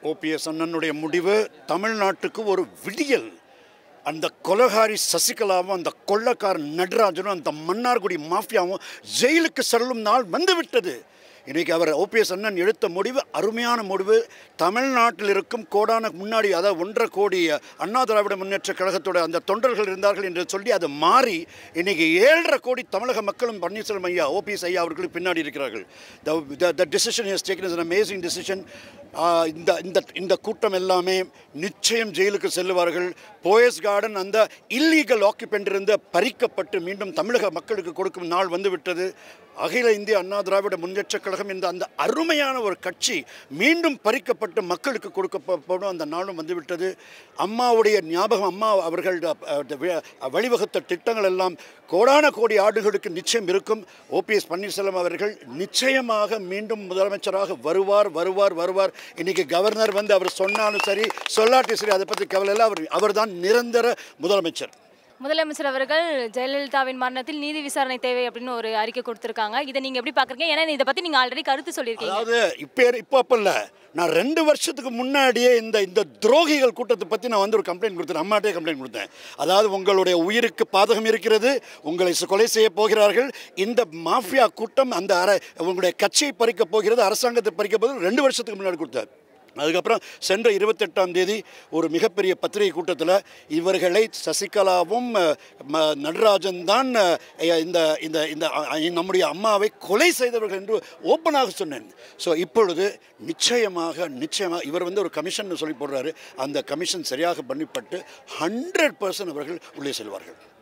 OPS அண்ணனுடைய முடிவு தமிழ்நாட்டுக்கு ஒரு விடியல் அந்த கொலகாரி சசிகலாவும் அந்த கொள்ளக்கார நடராஜனும் அந்த மன்னார்குடி மாஃபியாவும் ஜெயிலுக்கு செல்லும் நாள் வந்துவிட்டது இன்னைக்கு அவர் ஓபிஎஸ் அண்ணன் எடுத்த முடிவு அருமையான முடிவு தமிழ்நாட்டில் இருக்கும் கோடான முன்னாடி அதாவது ஒன்றரை கோடி அண்ணா திராவிட முன்னேற்ற கழகத்தோட அந்த தொண்டர்கள் இருந்தார்கள் என்று சொல்லி அது மாறி இன்னைக்கு ஏழரை கோடி தமிழக மக்களும் பன்னீர்செல்வம் ஐயா ஓபிஎஸ் ஐயா அவர்களுக்கு பின்னாடி இருக்கிறார்கள் the decision has taken is an amazing decision இந்த இந்த இந்த கூட்டம் எல்லாமே நிச்சயம் ஜெயிலுக்கு செல்லுவார்கள் போயஸ் கார்டன் அந்த இல்லீகல் ஆக்கியபெண்ட் இருந்து பறிக்கப்பட்டு மீண்டும் தமிழக மக்களுக்கு கொடுக்கும் நாள் வந்துவிட்டது அகில இந்திய அண்ணா திராவிட முன்னேற்ற கழகம் என்ற அந்த அருமையான ஒரு கட்சி மீண்டும் பறிக்கப்பட்டு மக்களுக்கு கொடுக்கப்படும் அந்த நாளும் வந்துவிட்டது அம்மாவுடைய ஞாபகம் அம்மா அவர்கள் அஹ், வி- வழிவகுத்த திட்டங்கள் எல்லாம் கோடான கோடி ஆண்டுகளுக்கு நிச்சயம் இருக்கும் ஓபிஎஸ் பன்னீர்செல்வம் அவர்கள் நிச்சயமாக மீண்டும் முதலமைச்சராக வருவார் வருவார் வருவார் இன்னைக்கு கவர்னர் வந்து அவர் சொன்னாலும் சரி சொல்லாட்டி சரி அதை பற்றி கவலை இல்லை அவர் அவர்தான் நிரந்தர முதலமைச்சர் முதலமைச்சர் அவர்கள் ஜெயலலிதாவின் மரணத்தில் நீதி விசாரணை தேவை அப்படின்னு ஒரு அறிக்கை கொடுத்திருக்காங்க இதை நீங்க எப்படி பாக்குறீங்க ஏன்னா இதை பத்தி நீங்க ஆல்ரெடி கருத்து சொல்லியிருக்கீங்க அதாவது இப்போ இப்போ அப்போ இல்லை நான் ரெண்டு வருஷத்துக்கு முன்னாடியே இந்த இந்த துரோகிகள் கூட்டத்தை பற்றி நான் வந்து ஒரு கம்ப்ளைண்ட் கொடுத்தேன் அம்மாட்டே கம்ப்ளைண்ட் கொடுத்தேன் அதாவது உங்களுடைய உயிருக்கு பாதகம் இருக்கிறது உங்களை சு- கொலை செய்ய போகிறார்கள் இந்த மாஃபியா கூட்டம் அந்த அர உங்களுடைய கட்சியை பறிக்கப் போகிறது அரசாங்கத்தை பறிக்கப் போகிறது ரெண்டு வருஷத்துக்கு முன்னாடி கொடுத்தார் அதுக்கப்புறம் சென்ற இருபத்தெட்டாம் தேதி ஒரு மிகப்பெரிய பத்திரிகை கூட்டத்தில் இவர்களை சசிகலாவும் அஹ், ம- நடராஜன் தான் அஹ், இந்த இந்த இந்த அஹ், நம்முடைய அம்மாவை கொலை செய்தவர்கள் என்று ஓப்பனாக சொன்னேன் ஸோ இப்பொழுது நிச்சயமாக நிச்சயமாக இவர் வந்து ஒரு கமிஷன் சொல்லி போடுறாரு அந்த கமிஷன் சரியாக பண்ணிப்பட்டு ஹண்ட்ரட் பர்சன்ட் அவர்கள் உள்ளே செல்வார்கள்